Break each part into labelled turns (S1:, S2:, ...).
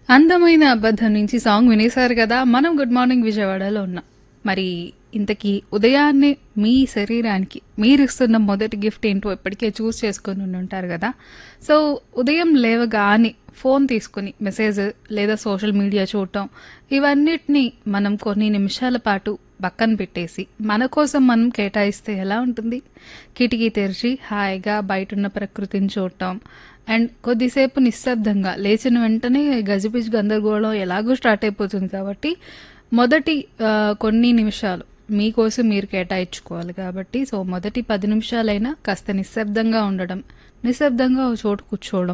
S1: అందమైన అబద్ధం నుంచి సాంగ్ వినేశారు కదా మనం గుడ్ మార్నింగ్ విజయవాడలో ఉన్నాం మరి ఇంతకీ ఉదయాన్నే మీ శరీరానికి మీరు ఇస్తున్న మొదటి గిఫ్ట్ ఏంటో ఇప్పటికే చూస్ చేసుకుని ఉండి ఉంటారు కదా సో ఉదయం లేవగానే ఫోన్ తీసుకుని మెసేజ్ లేదా సోషల్ మీడియా చూడటం ఇవన్నిటిని మనం కొన్ని నిమిషాల పాటు పక్కన పెట్టేసి మన కోసం మనం కేటాయిస్తే ఎలా ఉంటుంది కిటికీ తెరిచి హాయిగా బయట ఉన్న ప్రకృతిని చూడటం అండ్ కొద్దిసేపు నిశ్శబ్దంగా లేచిన వెంటనే గజిబిజి గందరగోళం ఎలాగో స్టార్ట్ అయిపోతుంది కాబట్టి మొదటి ఆ, కొన్ని నిమిషాలు మీకోసం మీరు కేటాయించుకోవాలి కాబట్టి సో మొదటి పది నిమిషాలైనా కాస్త నిశ్శబ్దంగా ఉండడం నిశ్శబ్దంగా ఒక చోటు కూర్చోవడం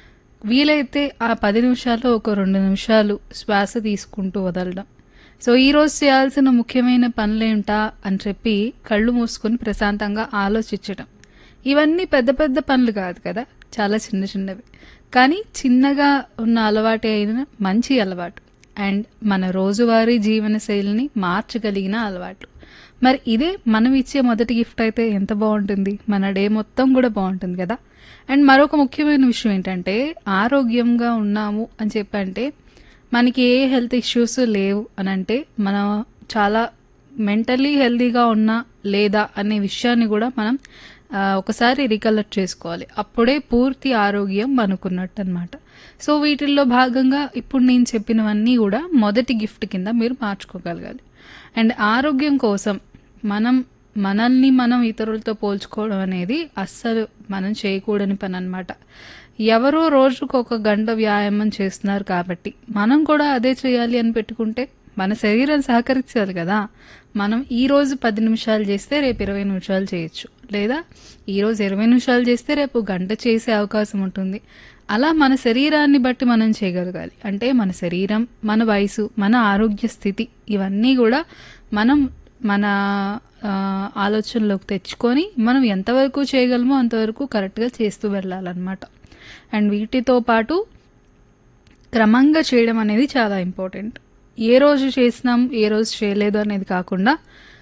S1: వీలైతే ఆ పది నిమిషాల్లో ఒక రెండు నిమిషాలు శ్వాస తీసుకుంటూ వదలడం సో ఈరోజు చేయాల్సిన ముఖ్యమైన పనులేంటా అని చెప్పి కళ్ళు మూసుకొని ప్రశాంతంగా ఆలోచించడం ఇవన్నీ పెద్ద పెద్ద పనులు కాదు కదా చాలా చిన్న చిన్నవి కానీ చిన్నగా ఉన్న అలవాటే అయిన మంచి అలవాటు అండ్ మన రోజువారీ జీవన శైలిని మార్చగలిగిన అలవాటు మరి ఇదే మనం ఇచ్చే మొదటి గిఫ్ట్ అయితే ఎంత బాగుంటుంది మన డే మొత్తం కూడా బాగుంటుంది కదా అండ్ మరొక ముఖ్యమైన విషయం ఏంటంటే ఆరోగ్యంగా ఉన్నాము అని చెప్పంటే మనకి ఏ హెల్త్ ఇష్యూస్ లేవు అని అంటే మనం చాలా మెంటలీ హెల్తీగా ఉన్నా లేదా అనే విషయాన్ని కూడా మనం ఆ, ఒకసారి రికలెక్ట్ చేసుకోవాలి అప్పుడే పూర్తి ఆరోగ్యం మనకున్నట్టు అనమాట సో వీటిల్లో భాగంగా ఇప్పుడు నేను చెప్పినవన్నీ కూడా మొదటి గిఫ్ట్ కింద మీరు మార్చుకోగలగాలి అండ్ ఆరోగ్యం కోసం మనం మనల్ని మనం ఇతరులతో పోల్చుకోవడం అనేది అస్సలు మనం చేయకూడని పని అనమాట ఎవరో రోజుకు ఒక గంట వ్యాయామం చేస్తున్నారు కాబట్టి మనం కూడా అదే చేయాలి అని పెట్టుకుంటే మన శరీరం సహకరించాలి కదా మనం ఈ రోజు పది నిమిషాలు చేస్తే రేపు ఇరవై నిమిషాలు చేయొచ్చు లేదా ఈ రోజు ఇరవై నిమిషాలు చేస్తే రేపు గంట చేసే అవకాశం ఉంటుంది అలా మన శరీరాన్ని బట్టి మనం చేయగలగాలి అంటే మన శరీరం మన వయసు మన ఆరోగ్య స్థితి ఇవన్నీ కూడా మనం మన ఆ, ఆలోచనలోకి తెచ్చుకొని మనం ఎంతవరకు చేయగలమో అంతవరకు కరెక్ట్గా చేస్తూ వెళ్ళాలన్నమాట అండ్ వీటితో పాటు క్రమంగా చేయడం అనేది చాలా ఇంపార్టెంట్ ఏ రోజు చేసినాం ఏ రోజు చేయలేదు అనేది కాకుండా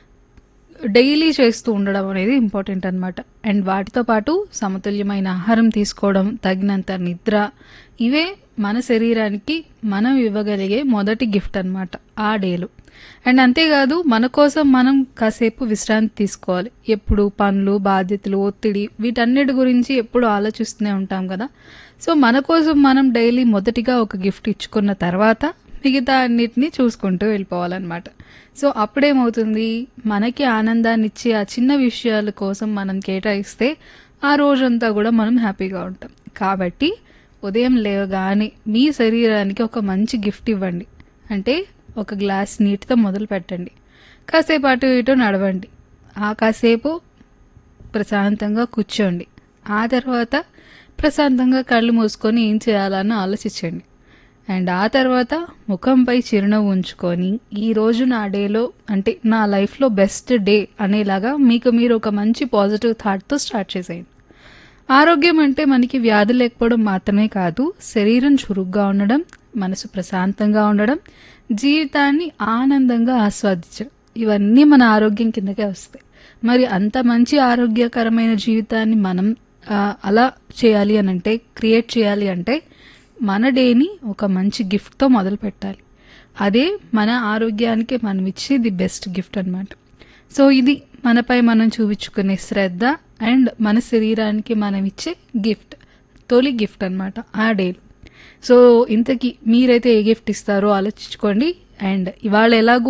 S1: డైలీ చేస్తూ ఉండడం అనేది ఇంపార్టెంట్ అనమాట అండ్ వాటితో పాటు సమతుల్యమైన ఆహారం తీసుకోవడం తగినంత నిద్ర ఇవే మన శరీరానికి మనం ఇవ్వగలిగే మొదటి గిఫ్ట్ అన్నమాట ఆ డేలో అండ్ అంతేకాదు మన కోసం మనం కాసేపు విశ్రాంతి తీసుకోవాలి ఎప్పుడు పనులు బాధ్యతలు ఒత్తిడి వీటన్నిటి గురించి ఎప్పుడు ఆలోచిస్తూనే ఉంటాం కదా సో మన కోసం మనం డైలీ మొదటిగా ఒక గిఫ్ట్ ఇచ్చుకున్న తర్వాత మిగతా అన్నిటినీ చూసుకుంటూ వెళ్ళిపోవాలన్నమాట సో అప్పుడేమవుతుంది మనకి ఆనందాన్ని ఇచ్చే ఆ చిన్న విషయాల కోసం మనం కేటాయిస్తే ఆ రోజంతా కూడా మనం హ్యాపీగా ఉంటాం కాబట్టి ఉదయం లేవగానే మీ శరీరానికి ఒక మంచి గిఫ్ట్ ఇవ్వండి అంటే ఒక గ్లాస్ నీటితో మొదలు పెట్టండి కాసేపు అటు ఇటు నడవండి ఆ కాసేపు ప్రశాంతంగా కూర్చోండి ఆ తర్వాత ప్రశాంతంగా కళ్ళు మూసుకొని ఏం చేయాలని ఆలోచించండి అండ్ ఆ తర్వాత ముఖంపై చిరునవ్వు ఉంచుకొని ఈ రోజు నా డేలో అంటే నా లైఫ్లో బెస్ట్ డే అనేలాగా మీకు మీరు ఒక మంచి పాజిటివ్ థాట్తో స్టార్ట్ చేసేయండి ఆరోగ్యం అంటే మనకి వ్యాధి లేకపోవడం మాత్రమే కాదు శరీరం చురుగ్గా ఉండడం మనసు ప్రశాంతంగా ఉండడం జీవితాన్ని ఆనందంగా ఆస్వాదించడం ఇవన్నీ మన ఆరోగ్యం కిందకే వస్తాయి మరి అంత మంచి ఆరోగ్యకరమైన జీవితాన్ని మనం ఆ, అలా చేయాలి అని అంటే క్రియేట్ చేయాలి అంటే మన డేని ఒక మంచి గిఫ్ట్తో మొదలు పెట్టాలి అదే మన ఆరోగ్యానికి మనం ఇచ్చే ది బెస్ట్ గిఫ్ట్ అన్నమాట సో ఇది మనపై మనం చూపించుకునే శ్రద్ధ అండ్ మన శరీరానికి మనం ఇచ్చే గిఫ్ట్ తొలి గిఫ్ట్ అన్నమాట ఆ డేలో సో ఇంతకీ మీరైతే ఏ గిఫ్ట్ ఇస్తారో ఆలోచించుకోండి అండ్ ఇవాళ ఎలాగో